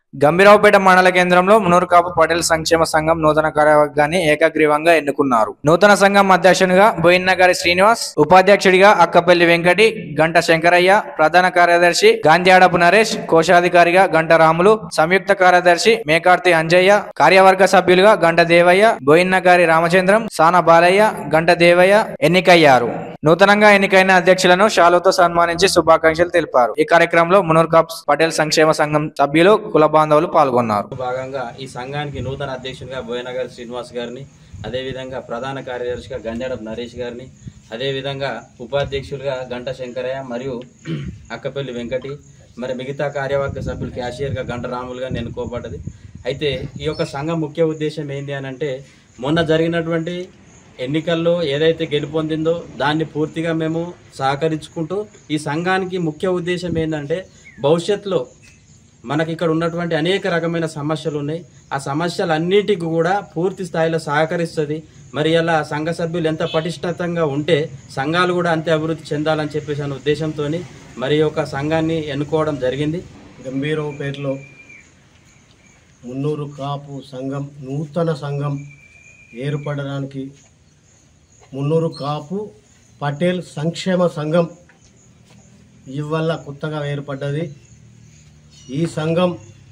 గంభీరావుపేట మండల కేంద్రంలో మునూరుకాపు పటేల్ సంక్షేమ సంఘం నూతన కార్యవర్గాన్ని ఏకగ్రీవంగా ఎన్నుకున్నారు నూతన సంఘం అధ్యక్షునిగా బోయిన్నగారి శ్రీనివాస్ ఉపాధ్యక్షుడిగా అక్కపల్లి వెంకటి గంట శంకరయ్య ప్రధాన కార్యదర్శి గాంధ్యాడపు నరేష్ కోశాధికారిగా గంట రాములు సంయుక్త కార్యదర్శి మేకార్తి అంజయ్య కార్యవర్గ సభ్యులుగా గంట దేవయ్య బోయిన్నగారి రామచంద్రం సాన బాలయ్య గంట దేవయ్య ఎన్నికయ్యారు నూతనంగా ఎన్నికైన అధ్యక్షులను షాలుతో సన్మానించి శుభాకాంక్షలు తెలిపారు ఈ కార్యక్రమంలో మునూర్ కాప్స్ పటేల్ సంక్షేమ సంఘం సభ్యులు కుల బాంధవులు పాల్గొన్నారు భాగంగా ఈ సంఘానికి నూతన అధ్యక్షునిగా బోయనగర్ శ్రీనివాస్ గారిని అదేవిధంగా ప్రధాన కార్యదర్శిగా గంజాడపు నరేష్ గారిని అదేవిధంగా ఉపాధ్యక్షులుగా గంట శంకరయ్య మరియు అక్కపల్లి వెంకటి మరి మిగతా కార్యవర్గ సభ్యులు క్యాషియర్గా గంట రాములుగా ఎన్నుకోబడ్డది అయితే ఈ యొక్క సంఘం ముఖ్య ఉద్దేశం ఏంటి అని అంటే మొన్న జరిగినటువంటి ఎన్నికల్లో ఏదైతే గెలుపొందిందో దాన్ని పూర్తిగా మేము సహకరించుకుంటూ ఈ సంఘానికి ముఖ్య ఉద్దేశం ఏంటంటే భవిష్యత్తులో మనకి ఇక్కడ ఉన్నటువంటి అనేక రకమైన సమస్యలు ఉన్నాయి ఆ సమస్యలన్నిటికీ కూడా పూర్తి స్థాయిలో సహకరిస్తుంది మరి అలా సంఘ సభ్యులు ఎంత పటిష్టతంగా ఉంటే సంఘాలు కూడా అంతే అభివృద్ధి చెందాలని చెప్పేసి అనే ఉద్దేశంతో మరి ఈ యొక్క సంఘాన్ని ఎన్నుకోవడం జరిగింది గంభీరావుపేటలో మున్నూరు కాపు సంఘం నూతన సంఘం ఏర్పడడానికి మున్నూరు కాపు పటేల్ సంక్షేమ సంఘం ఇవల్ల కొత్తగా ఏర్పడ్డది ఈ సంఘం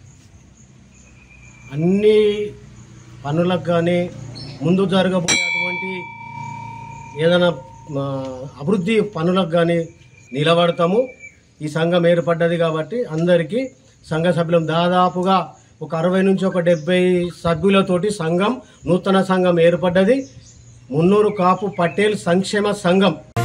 అన్ని పనులకు కానీ ముందు జరగబోయేటువంటి ఏదైనా ఆ, అభివృద్ధి పనులకు కానీ నిలబడతాము ఈ సంఘం ఏర్పడ్డది కాబట్టి అందరికీ సంఘ సభ్యులం దాదాపుగా ఒక అరవై నుంచి ఒక డెబ్బై సభ్యులతోటి సంఘం నూతన సంఘం ఏర్పడ్డది మున్నూరు కాపు పటేల్ సంక్షేమ సంఘం